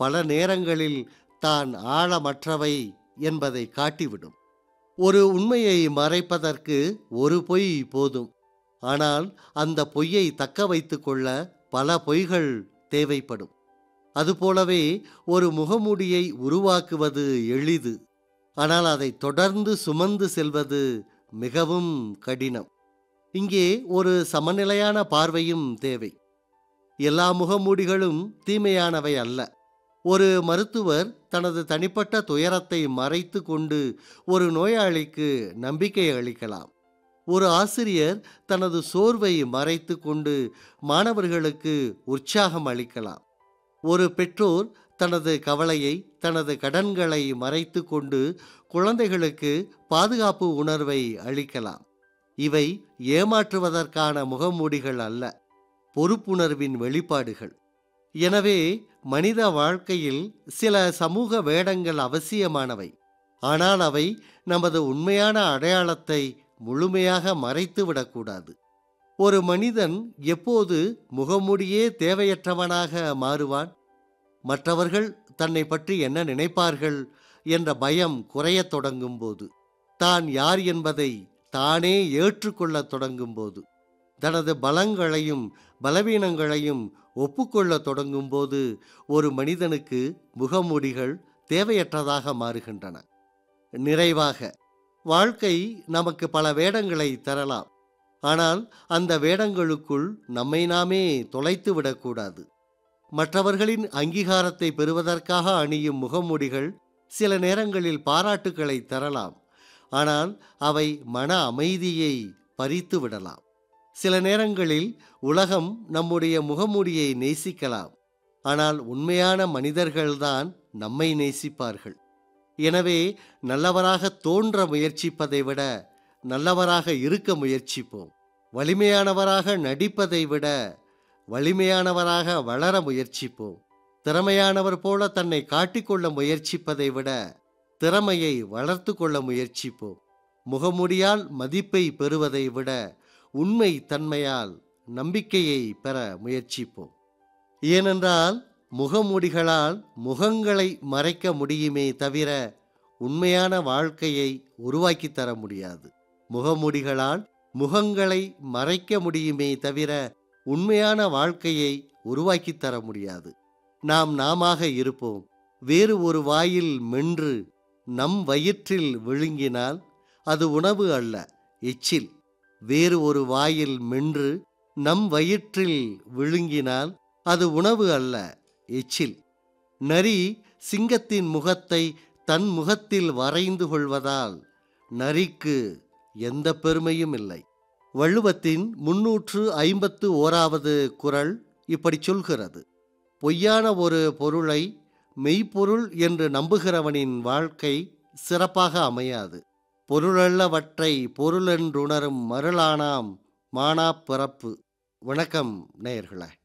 பல நேரங்களில் தான் ஆழமற்றவை என்பதை காட்டிவிடும் ஒரு உண்மையை மறைப்பதற்கு ஒரு பொய் போதும் ஆனால் அந்த பொய்யை தக்க வைத்துக் கொள்ள பல பொய்கள் தேவைப்படும் அதுபோலவே ஒரு முகமூடியை உருவாக்குவது எளிது ஆனால் அதை தொடர்ந்து சுமந்து செல்வது மிகவும் கடினம் இங்கே ஒரு சமநிலையான பார்வையும் தேவை எல்லா முகமூடிகளும் தீமையானவை அல்ல ஒரு மருத்துவர் தனது தனிப்பட்ட துயரத்தை மறைத்து கொண்டு ஒரு நோயாளிக்கு நம்பிக்கை அளிக்கலாம் ஒரு ஆசிரியர் தனது சோர்வை மறைத்து கொண்டு மாணவர்களுக்கு உற்சாகம் அளிக்கலாம் ஒரு பெற்றோர் தனது கவலையை தனது கடன்களை மறைத்து கொண்டு குழந்தைகளுக்கு பாதுகாப்பு உணர்வை அளிக்கலாம் இவை ஏமாற்றுவதற்கான முகமூடிகள் அல்ல பொறுப்புணர்வின் வெளிப்பாடுகள் எனவே மனித வாழ்க்கையில் சில சமூக வேடங்கள் அவசியமானவை ஆனால் அவை நமது உண்மையான அடையாளத்தை முழுமையாக மறைத்துவிடக்கூடாது ஒரு மனிதன் எப்போது முகமூடியே தேவையற்றவனாக மாறுவான் மற்றவர்கள் தன்னை பற்றி என்ன நினைப்பார்கள் என்ற பயம் குறையத் தொடங்கும் போது தான் யார் என்பதை தானே ஏற்றுக்கொள்ளத் தொடங்கும் போது தனது பலங்களையும் பலவீனங்களையும் ஒப்புக்கொள்ளத் தொடங்கும் போது ஒரு மனிதனுக்கு முகமூடிகள் தேவையற்றதாக மாறுகின்றன நிறைவாக வாழ்க்கை நமக்கு பல வேடங்களை தரலாம் ஆனால் அந்த வேடங்களுக்குள் நம்மை நாமே தொலைத்து விடக்கூடாது மற்றவர்களின் அங்கீகாரத்தை பெறுவதற்காக அணியும் முகமூடிகள் சில நேரங்களில் பாராட்டுக்களை தரலாம் ஆனால் அவை மன அமைதியை பறித்து விடலாம் சில நேரங்களில் உலகம் நம்முடைய முகமூடியை நேசிக்கலாம் ஆனால் உண்மையான மனிதர்கள்தான் நம்மை நேசிப்பார்கள் எனவே நல்லவராக தோன்ற முயற்சிப்பதை விட நல்லவராக இருக்க முயற்சிப்போம் வலிமையானவராக நடிப்பதை விட வலிமையானவராக வளர முயற்சிப்போம் திறமையானவர் போல தன்னை காட்டிக்கொள்ள முயற்சிப்பதை விட திறமையை வளர்த்து கொள்ள முயற்சிப்போம் முகமுடியால் மதிப்பை பெறுவதை விட உண்மை தன்மையால் நம்பிக்கையை பெற முயற்சிப்போம் ஏனென்றால் முகமூடிகளால் முகங்களை மறைக்க முடியுமே தவிர உண்மையான வாழ்க்கையை உருவாக்கித் தர முடியாது முகமூடிகளால் முகங்களை மறைக்க முடியுமே தவிர உண்மையான வாழ்க்கையை உருவாக்கித் தர முடியாது நாம் நாமாக இருப்போம் வேறு ஒரு வாயில் மென்று நம் வயிற்றில் விழுங்கினால் அது உணவு அல்ல எச்சில் வேறு ஒரு வாயில் மென்று நம் வயிற்றில் விழுங்கினால் அது உணவு அல்ல எச்சில் நரி சிங்கத்தின் முகத்தை தன் முகத்தில் வரைந்து கொள்வதால் நரிக்கு எந்த பெருமையும் இல்லை வள்ளுவத்தின் முன்னூற்று ஐம்பத்து ஓராவது குரல் இப்படி சொல்கிறது பொய்யான ஒரு பொருளை மெய்ப்பொருள் என்று நம்புகிறவனின் வாழ்க்கை சிறப்பாக அமையாது பொருளல்லவற்றை பொருளென்றுணரும் மருளானாம் மானாப் பிறப்பு வணக்கம் நேயர்களே